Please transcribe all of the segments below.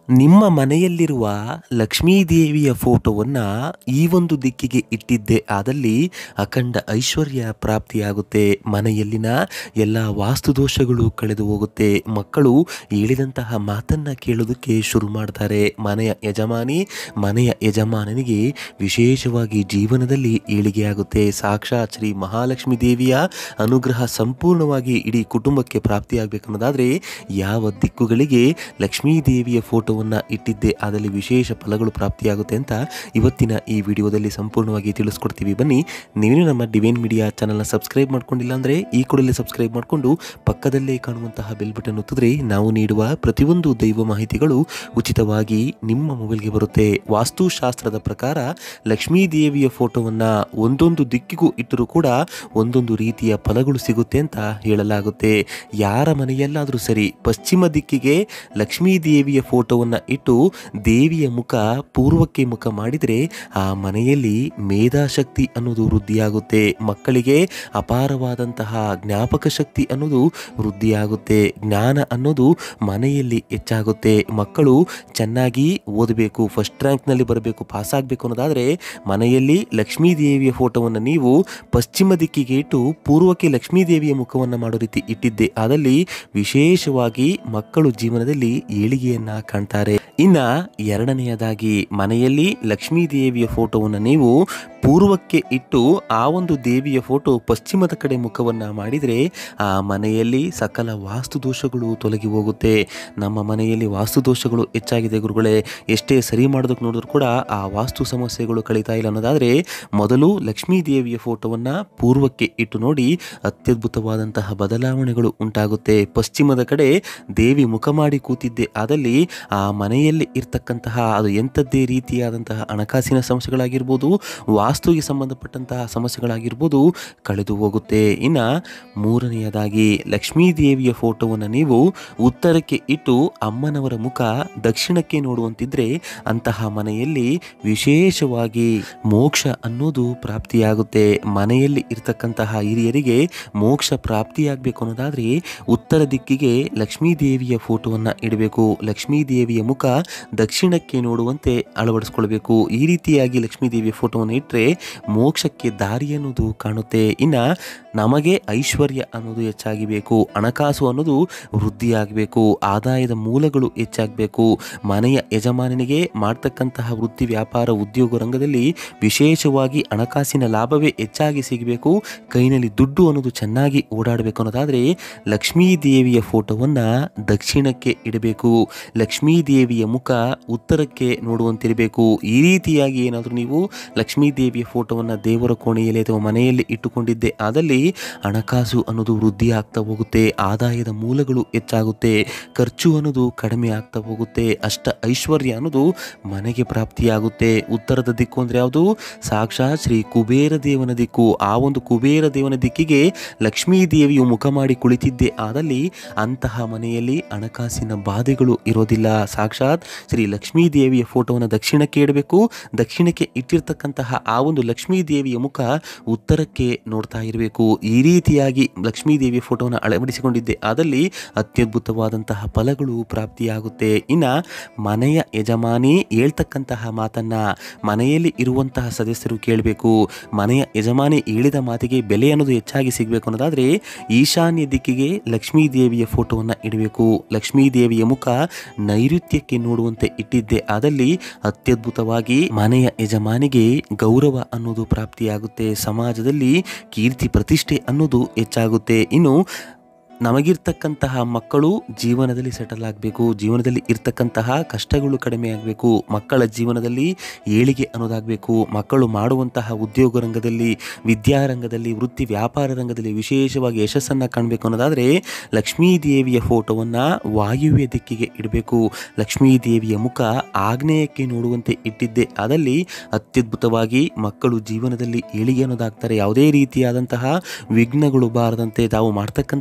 ನಿಮ್ಮ ಮನೆಯಲ್ಲಿರುವ ಲಕ್ಷ್ಮೀದೇವಿಯ ಫೋಟೋವನ್ನು ಈ ಒಂದು ದಿಕ್ಕಿಗೆ ಇಟ್ಟಿದ್ದೆ ಆದಲ್ಲಿ ಅಖಂಡ ಐಶ್ವರ್ಯ ಪ್ರಾಪ್ತಿಯಾಗುತ್ತೆ ಮನೆಯಲ್ಲಿನ ಎಲ್ಲ ವಾಸ್ತುದೋಷಗಳು ಕಳೆದು ಹೋಗುತ್ತೆ ಮಕ್ಕಳು ಹೇಳಿದಂತಹ ಮಾತನ್ನ ಕೇಳೋದಕ್ಕೆ ಶುರು ಮಾಡ್ತಾರೆ ಮನೆಯ ಯಜಮಾನಿ ಮನೆಯ ಯಜಮಾನನಿಗೆ ವಿಶೇಷವಾಗಿ ಜೀವನದಲ್ಲಿ ಏಳಿಗೆಯಾಗುತ್ತೆ ಸಾಕ್ಷಾತ್ ಶ್ರೀ ಮಹಾಲಕ್ಷ್ಮೀ ದೇವಿಯ ಅನುಗ್ರಹ ಸಂಪೂರ್ಣವಾಗಿ ಇಡೀ ಕುಟುಂಬಕ್ಕೆ ಪ್ರಾಪ್ತಿಯಾಗಬೇಕನ್ನೋದಾದರೆ ಯಾವ ದಿಕ್ಕುಗಳಿಗೆ ಲಕ್ಷ್ಮೀ ದೇವಿಯ ಫೋಟೋವನ್ನು ಇಟ್ಟಿದ್ದೆ ಅದರಲ್ಲಿ ವಿಶೇಷ ಫಲಗಳು ಪ್ರಾಪ್ತಿಯಾಗುತ್ತೆ ಅಂತ ಇವತ್ತಿನ ಈ ವಿಡಿಯೋದಲ್ಲಿ ಸಂಪೂರ್ಣವಾಗಿ ತಿಳಿಸ್ಕೊಡ್ತೀವಿ ಬನ್ನಿ ನೀವೇನು ನಮ್ಮ ಡಿವೈನ್ ಮೀಡಿಯಾ ಚಾನಲ್ನ ಸಬ್ಸ್ಕ್ರೈಬ್ ಮಾಡ್ಕೊಂಡಿಲ್ಲ ಅಂದರೆ ಈ ಕೂಡಲೇ ಸಬ್ಸ್ಕ್ರೈಬ್ ಮಾಡಿಕೊಂಡು ಪಕ್ಕದಲ್ಲೇ ಕಾಣುವಂತಹ ಬೆಲ್ ಬಟನ್ ಒತ್ತಿದ್ರೆ ನಾವು ನೀಡುವ ಪ್ರತಿಯೊಂದು ದೈವ ಮಾಹಿತಿಗಳು ಉಚಿತವಾಗಿ ನಿಮ್ಮ ಮೊಬೈಲ್ಗೆ ಬರುತ್ತೆ ವಾಸ್ತುಶಾಸ್ತ್ರದ ಪ್ರಕಾರ ಲಕ್ಷ್ಮೀ ದೇವಿಯ ಫೋಟೋವನ್ನು ಒಂದೊಂದು ದಿಕ್ಕಿಗೂ ಇಟ್ಟರೂ ಕೂಡ ಒಂದೊಂದು ರೀತಿಯ ಫಲಗಳು ಸಿಗುತ್ತೆ ಅಂತ ಹೇಳಲಾಗುತ್ತೆ ಯಾರ ಮನೆಯಲ್ಲಾದರೂ ಸರಿ ಪಶ್ಚಿಮ ದಿಕ್ಕಿಗೆ ಲಕ್ಷ್ಮೀ ದೇವಿಯ ಫೋಟೋವನ್ನು ಇಟ್ಟು ದೇವಿಯ ಮುಖ ಪೂರ್ವಕ್ಕೆ ಮುಖ ಮಾಡಿದರೆ ಆ ಮನೆಯಲ್ಲಿ ಮೇಧಾಶಕ್ತಿ ಅನ್ನೋದು ವೃದ್ಧಿಯಾಗುತ್ತೆ ಮಕ್ಕಳಿಗೆ ಅಪಾರವಾದಂತಹ ಜ್ಞಾಪಕ ಶಕ್ತಿ ಅನ್ನೋದು ವೃದ್ಧಿಯಾಗುತ್ತೆ ಜ್ಞಾನ ಅನ್ನೋದು ಮನೆಯಲ್ಲಿ ಹೆಚ್ಚಾಗುತ್ತೆ ಮಕ್ಕಳು ಚೆನ್ನಾಗಿ ಓದಬೇಕು ಫಸ್ಟ್ ರ್ಯಾಂಕ್ನಲ್ಲಿ ಬರಬೇಕು ಪಾಸ್ ಆಗಬೇಕು ಅನ್ನೋದಾದರೆ ಮನೆಯಲ್ಲಿ ಲಕ್ಷ್ಮೀ ದೇವಿಯ ಫೋಟೋವನ್ನು ನೀವು ಪಶ್ಚಿಮ ದಿಕ್ಕಿಗೆ ಇಟ್ಟು ಪೂರ್ವಕ್ಕೆ ಲಕ್ಷ್ಮೀ ದೇವಿಯ ಮುಖವನ್ನು ಮಾಡೋ ರೀತಿ ಇಟ್ಟಿದ್ದೆ ಅದಲ್ಲಿ ವಿಶೇಷವಾಗಿ ಮಕ್ಕಳು ಜೀವನದಲ್ಲಿ ಏಳಿಗೆಯನ್ನ ಕಾಣ್ತಾರೆ ಇನ್ನ ಎರಡನೆಯದಾಗಿ ಮನೆಯಲ್ಲಿ ಲಕ್ಷ್ಮೀ ದೇವಿಯ ಫೋಟೋವನ್ನು ನೀವು ಪೂರ್ವಕ್ಕೆ ಇಟ್ಟು ಆ ಒಂದು ದೇವಿಯ ಫೋಟೋ ಪಶ್ಚಿಮದ ಕಡೆ ಮುಖವನ್ನು ಮಾಡಿದರೆ ಆ ಮನೆಯಲ್ಲಿ ಸಕಲ ವಾಸ್ತು ದೋಷಗಳು ತೊಲಗಿ ಹೋಗುತ್ತೆ ನಮ್ಮ ಮನೆಯಲ್ಲಿ ವಾಸ್ತು ದೋಷಗಳು ಹೆಚ್ಚಾಗಿದೆ ಗುರುಗಳೇ ಎಷ್ಟೇ ಸರಿ ಮಾಡೋದಕ್ಕೆ ನೋಡಿದ್ರು ಕೂಡ ಆ ವಾಸ್ತು ಸಮಸ್ಯೆಗಳು ಕಳೀತಾ ಇಲ್ಲ ಅನ್ನೋದಾದರೆ ಮೊದಲು ಲಕ್ಷ್ಮೀ ದೇವಿಯ ಫೋಟೋವನ್ನು ಪೂರ್ವಕ್ಕೆ ಇಟ್ಟು ನೋಡಿ ಅತ್ಯದ್ಭುತವಾದಂತಹ ಬದಲಾವಣೆಗಳು ಉಂಟಾಗುತ್ತೆ ಪಶ್ಚಿಮದ ಕಡೆ ದೇವಿ ಮುಖ ಮಾಡಿ ಕೂತಿದ್ದೆ ಆದಲ್ಲಿ ಆ ಮನೆಯಲ್ಲಿ ಇರ್ತಕ್ಕಂತಹ ಅದು ಎಂಥದ್ದೇ ರೀತಿಯಾದಂತಹ ಹಣಕಾಸಿನ ಸಮಸ್ಯೆಗಳಾಗಿರ್ಬೋದು ವಾಸ್ತುವಿಗೆ ಸಂಬಂಧಪಟ್ಟಂತಹ ಸಮಸ್ಯೆಗಳಾಗಿರ್ಬೋದು ಕಳೆದು ಹೋಗುತ್ತೆ ಇನ್ನು ಮೂರನೆಯದಾಗಿ ಲಕ್ಷ್ಮೀ ದೇವಿಯ ಫೋಟೋವನ್ನು ನೀವು ಉತ್ತರಕ್ಕೆ ಇಟ್ಟು ಅಮ್ಮನವರ ಮುಖ ದಕ್ಷಿಣಕ್ಕೆ ನೋಡುವಂತಿದ್ರೆ ಅಂತಹ ಮನೆಯಲ್ಲಿ ವಿಶೇಷವಾಗಿ ಮೋಕ್ಷ ಅನ್ನೋದು ಪ್ರಾಪ್ತಿಯಾಗುತ್ತೆ ಮನೆಯಲ್ಲಿ ಇರ್ತಕ್ಕಂತಹ ಹಿರಿಯರಿಗೆ ಮೋಕ್ಷ ಪ್ರಾಪ್ತಿಯಾಗಬೇಕು ಅನ್ನೋದಾದರೆ ಉತ್ತರ ದಿಕ್ಕಿಗೆ ಲಕ್ಷ್ಮೀ ದೇವಿಯ ಫೋಟೋವನ್ನು ಇಡಬೇಕು ಲಕ್ಷ್ಮೀ ದೇವಿಯ ಮುಖ ದಕ್ಷಿಣಕ್ಕೆ ನೋಡುವಂತೆ ಅಳವಡಿಸ್ಕೊಳ್ಬೇಕು ಈ ರೀತಿಯಾಗಿ ಲಕ್ಷ್ಮೀ ದೇವಿಯ ಫೋಟೋವನ್ನು ಇಟ್ಟರೆ ಮೋಕ್ಷಕ್ಕೆ ದಾರಿ ಅನ್ನೋದು ಕಾಣುತ್ತೆ ಇನ್ನು ನಮಗೆ ಐಶ್ವರ್ಯ ಅನ್ನೋದು ಹೆಚ್ಚಾಗಿ ಬೇಕು ಹಣಕಾಸು ಅನ್ನೋದು ವೃದ್ಧಿಯಾಗಬೇಕು ಆದಾಯದ ಮೂಲಗಳು ಹೆಚ್ಚಾಗಬೇಕು ಮನೆಯ ಯಜಮಾನನಿಗೆ ಮಾಡ್ತಕ್ಕಂತಹ ವೃತ್ತಿ ವ್ಯಾಪಾರ ಉದ್ಯೋಗ ರಂಗದಲ್ಲಿ ವಿಶೇಷವಾಗಿ ಹಣಕಾಸಿನ ಲಾಭವೇ ಹೆಚ್ಚಾಗಿ ಸಿಗಬೇಕು ಕೈನಲ್ಲಿ ದುಡ್ಡು ಅನ್ನೋದು ಚೆನ್ನಾಗಿ ಓಡಾಡಬೇಕು ಅನ್ನೋದಾದರೆ ಲಕ್ಷ್ಮೀ ದೇವಿಯ ಫೋಟೋವನ್ನು ದಕ್ಷಿಣಕ್ಕೆ ಇಡಬೇಕು ಲಕ್ಷ್ಮೀ ದೇವಿಯ ಮುಖ ಉತ್ತರಕ್ಕೆ ನೋಡುವಂತಿರಬೇಕು ಈ ರೀತಿಯಾಗಿ ಏನಾದರೂ ನೀವು ಲಕ್ಷ್ಮೀ ದೇವಿಯ ಫೋಟೋವನ್ನು ದೇವರ ಕೋಣೆಯಲ್ಲಿ ಅಥವಾ ಮನೆಯಲ್ಲಿ ಇಟ್ಟುಕೊಂಡಿದ್ದೆ ಆದಲ್ಲಿ ಹಣಕಾಸು ಅನ್ನೋದು ವೃದ್ಧಿ ಆಗ್ತಾ ಹೋಗುತ್ತೆ ಆದಾಯದ ಮೂಲಗಳು ಹೆಚ್ಚಾಗುತ್ತೆ ಖರ್ಚು ಅನ್ನೋದು ಕಡಿಮೆ ಆಗ್ತಾ ಹೋಗುತ್ತೆ ಅಷ್ಟ ಐಶ್ವರ್ಯ ಅನ್ನೋದು ಮನೆಗೆ ಪ್ರಾಪ್ತಿಯಾಗುತ್ತೆ ಉತ್ತರದ ದಿಕ್ಕು ಅಂದರೆ ಯಾವುದು ಸಾಕ್ಷಾತ್ ಶ್ರೀ ಕುಬೇರ ದೇವನ ದಿಕ್ಕು ಆ ಒಂದು ಕುಬೇರ ದೇವನ ದಿಕ್ಕಿಗೆ ಲಕ್ಷ್ಮೀ ದೇವಿಯು ಮುಖ ಮಾಡಿ ಕುಳಿತಿದ್ದೆ ಆದಲ್ಲಿ ಅಂತಹ ಮನೆಯಲ್ಲಿ ಹಣಕಾಸಿನ ಬಾಧೆಗಳು ಇರೋದಿಲ್ಲ ಸಾಕ್ಷಾತ್ ಶ್ರೀ ಲಕ್ಷ್ಮೀ ದೇವಿಯ ಫೋಟೋವನ್ನು ದಕ್ಷಿಣಕ್ಕೆ ಇಡಬೇಕು ದಕ್ಷಿಣಕ್ಕೆ ಇಟ್ಟಿರ್ತಕ್ಕಂತಹ ಆ ಒಂದು ಲಕ್ಷ್ಮೀ ದೇವಿಯ ಮುಖ ಉತ್ತರಕ್ಕೆ ನೋಡ್ತಾ ಇರಬೇಕು ಈ ರೀತಿಯಾಗಿ ಲಕ್ಷ್ಮೀ ದೇವಿಯ ಫೋಟೋವನ್ನು ಅಳವಡಿಸಿಕೊಂಡಿದ್ದೆ ಆದಲ್ಲಿ ಅತ್ಯದ್ಭುತವಾದಂತಹ ಫಲಗಳು ಪ್ರಾಪ್ತಿಯಾಗುತ್ತೆ ಇನ್ನು ಮನೆಯ ಯಜಮಾನಿ ಹೇಳ್ತಕ್ಕಂತಹ ಮಾತನ್ನ ಮನೆಯಲ್ಲಿ ಇರುವಂತಹ ಸದಸ್ಯರು ಕೇಳಬೇಕು ಮನೆಯ ಯಜಮಾನಿ ಹೇಳಿದ ಮಾತಿಗೆ ಬೆಲೆ ಅನ್ನೋದು ಹೆಚ್ಚಾಗಿ ಸಿಗಬೇಕು ಅನ್ನೋದಾದರೆ ಈಶಾನ್ಯ ದಿಕ್ಕಿಗೆ ಲಕ್ಷ್ಮೀ ದೇವಿಯ ಫೋಟೋವನ್ನು ಇಡಬೇಕು ಲಕ್ಷ್ಮೀ ದೇವಿಯ ಮುಖ ನೈಋತ್ಯಕ್ಕೆ ನೋಡುವಂತೆ ಇಟ್ಟಿದ್ದೆ ಆದಲ್ಲಿ ಅತ್ಯದ್ಭುತವಾಗಿ ಮನೆಯ ಯಜಮಾನಿಗೆ ಗೌರವ ಅನ್ನೋದು ಪ್ರಾಪ್ತಿಯಾಗುತ್ತೆ ಸಮಾಜದಲ್ಲಿ ಕೀರ್ತಿ ಪ್ರತಿಷ್ಠೆ ಅನ್ನೋದು ಹೆಚ್ಚಾಗುತ್ತೆ ಇನ್ನು ನಮಗಿರ್ತಕ್ಕಂತಹ ಮಕ್ಕಳು ಜೀವನದಲ್ಲಿ ಸೆಟಲ್ ಆಗಬೇಕು ಜೀವನದಲ್ಲಿ ಇರ್ತಕ್ಕಂತಹ ಕಷ್ಟಗಳು ಕಡಿಮೆ ಆಗಬೇಕು ಮಕ್ಕಳ ಜೀವನದಲ್ಲಿ ಏಳಿಗೆ ಅನ್ನೋದಾಗಬೇಕು ಮಕ್ಕಳು ಮಾಡುವಂತಹ ಉದ್ಯೋಗ ರಂಗದಲ್ಲಿ ವಿದ್ಯಾರಂಗದಲ್ಲಿ ವೃತ್ತಿ ವ್ಯಾಪಾರ ರಂಗದಲ್ಲಿ ವಿಶೇಷವಾಗಿ ಯಶಸ್ಸನ್ನು ಕಾಣಬೇಕು ಅನ್ನೋದಾದರೆ ಲಕ್ಷ್ಮೀ ದೇವಿಯ ಫೋಟೋವನ್ನು ವಾಯುವ್ಯ ದಿಕ್ಕಿಗೆ ಇಡಬೇಕು ಲಕ್ಷ್ಮೀ ದೇವಿಯ ಮುಖ ಆಗ್ನೇಯಕ್ಕೆ ನೋಡುವಂತೆ ಇಟ್ಟಿದ್ದೆ ಅದಲ್ಲಿ ಅತ್ಯದ್ಭುತವಾಗಿ ಮಕ್ಕಳು ಜೀವನದಲ್ಲಿ ಏಳಿಗೆ ಅನ್ನೋದಾಗ್ತಾರೆ ಯಾವುದೇ ರೀತಿಯಾದಂತಹ ವಿಘ್ನಗಳು ಬಾರದಂತೆ ತಾವು ಮಾಡ್ತಕ್ಕಂತಹ ಕೆಲಸ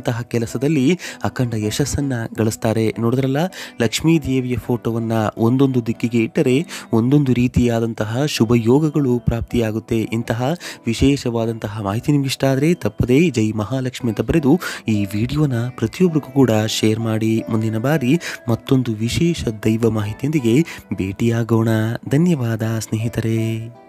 ಕೆಲಸದಲ್ಲಿ ಅಖಂಡ ಯಶಸ್ಸನ್ನ ಗಳಿಸ್ತಾರೆ ನೋಡಿದ್ರಲ್ಲ ಲಕ್ಷ್ಮೀ ದೇವಿಯ ಫೋಟೋವನ್ನ ಒಂದೊಂದು ದಿಕ್ಕಿಗೆ ಇಟ್ಟರೆ ಒಂದೊಂದು ರೀತಿಯಾದಂತಹ ಶುಭ ಯೋಗಗಳು ಪ್ರಾಪ್ತಿಯಾಗುತ್ತೆ ಇಂತಹ ವಿಶೇಷವಾದಂತಹ ಮಾಹಿತಿ ನಿಮ್ಗೆ ಇಷ್ಟ ಆದರೆ ತಪ್ಪದೇ ಜೈ ಮಹಾಲಕ್ಷ್ಮಿ ಅಂತ ಬರೆದು ಈ ವಿಡಿಯೋನ ಪ್ರತಿಯೊಬ್ಬರಿಗೂ ಕೂಡ ಶೇರ್ ಮಾಡಿ ಮುಂದಿನ ಬಾರಿ ಮತ್ತೊಂದು ವಿಶೇಷ ದೈವ ಮಾಹಿತಿಯೊಂದಿಗೆ ಭೇಟಿಯಾಗೋಣ ಧನ್ಯವಾದ ಸ್ನೇಹಿತರೆ